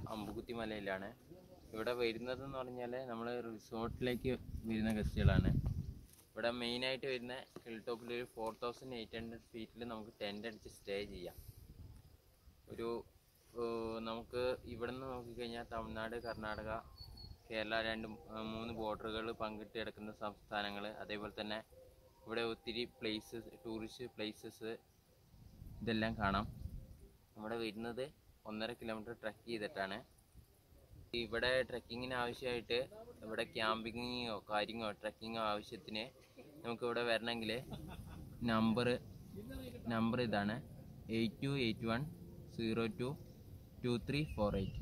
അമ്പുകുത്തി മലയിലാണ് ഇവിടെ വരുന്നതെന്ന് പറഞ്ഞാൽ നമ്മൾ റിസോർട്ടിലേക്ക് വരുന്ന ഗസ്റ്റുകളാണ് ഇവിടെ മെയിനായിട്ട് വരുന്ന ഹിൽ ടോപ്പിൽ ഒരു ഫോർ തൗസൻഡ് എയ്റ്റ് ഹൺഡ്രഡ് ഫീറ്റിൽ നമുക്ക് ടെൻ്റ് അടിച്ച് സ്റ്റേ ചെയ്യാം ഒരു ഏർ, നമുക്ക് ഇവിടെ നിന്ന് നോക്കിക്കഴിഞ്ഞാൽ തമിഴ്നാട് കർണാടക കേരള രണ്ട് മൂ- മൂന്ന് ബോർഡറുകൾ പങ്കിട്ട് കിടക്കുന്ന സംസ്ഥാനങ്ങൾ അതേപോലെ തന്നെ ഇവിടെ ഒത്തിരി പ്ലേസസ് ടൂറിസ്റ്റ് പ്ലേസസ് ഇതെല്ലാം കാണാം നമ്മുടെ വരുന്നത് ഒന്നര കിലോമീറ്റർ ട്രക്ക് ചെയ്തിട്ടാണ് ഇവിടെ ട്രക്കിങ്ങിന് ആവശ്യമായിട്ട് ഇവിടെ ക്യാമ്പിങ്ങോ കാര്യങ്ങളോ ട്രക്കിങ്ങോ ആവശ്യത്തിന് നമുക്ക് ഇവിടെ വരണമെങ്കിൽ നമ്പർ നമ്പർ ഇതാണ് eight two eight one zero two two three four eight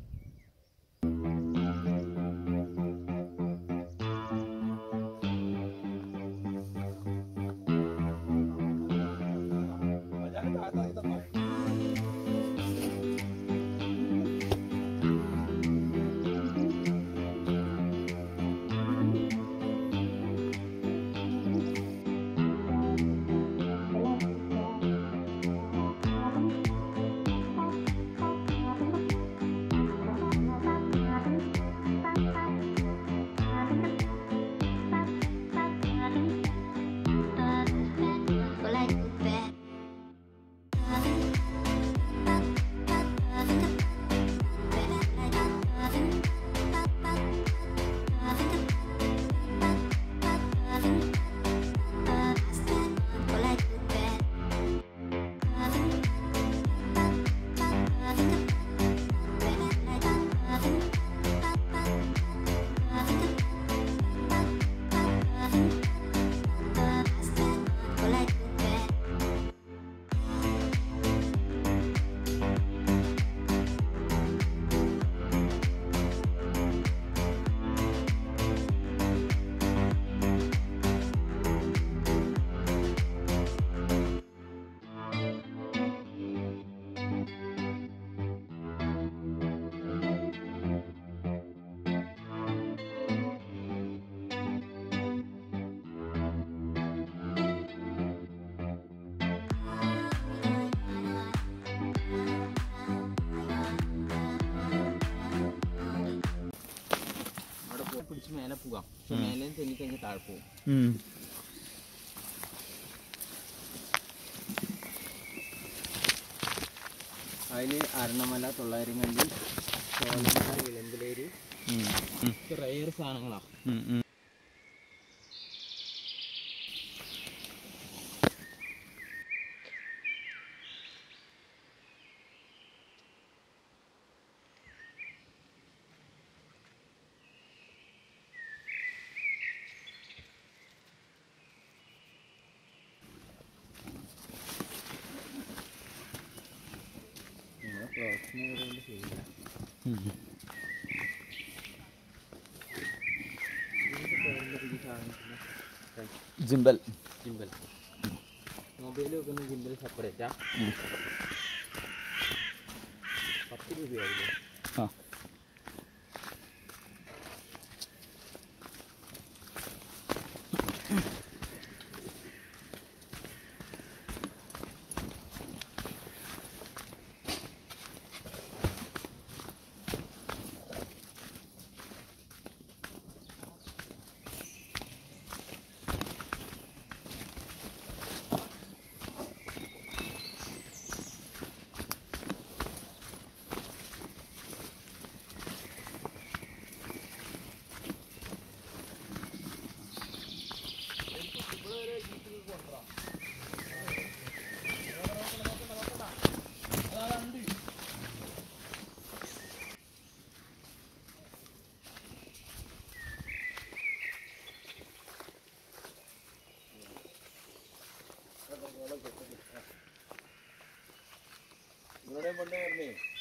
അവിടെ പോയി പിടിച്ച് മേലെ പോകാം പക്ഷെ മേലെ തെന്നി കഴിഞ്ഞാൽ താഴെ പോകും അതിൽ അരണമല തൊള്ളായിരം കണ്ടി ചോലമല വിളമ്പിലേരി റയർ സാധനങ്ങളാ നിങ്ങളെ പ്രൊഫഷണൽ കൊണ്ട് ചെയ്യില്ല ജിംബൽ ജിമ്പൽ മൊബൈൽ വെക്കുന്ന ജിമ്പൽ സെപ്പറേറ്റാ പത്ത് രൂപയാവില്ലേ ആ ഇവിടെ കൊണ്ട് പറഞ്ഞേ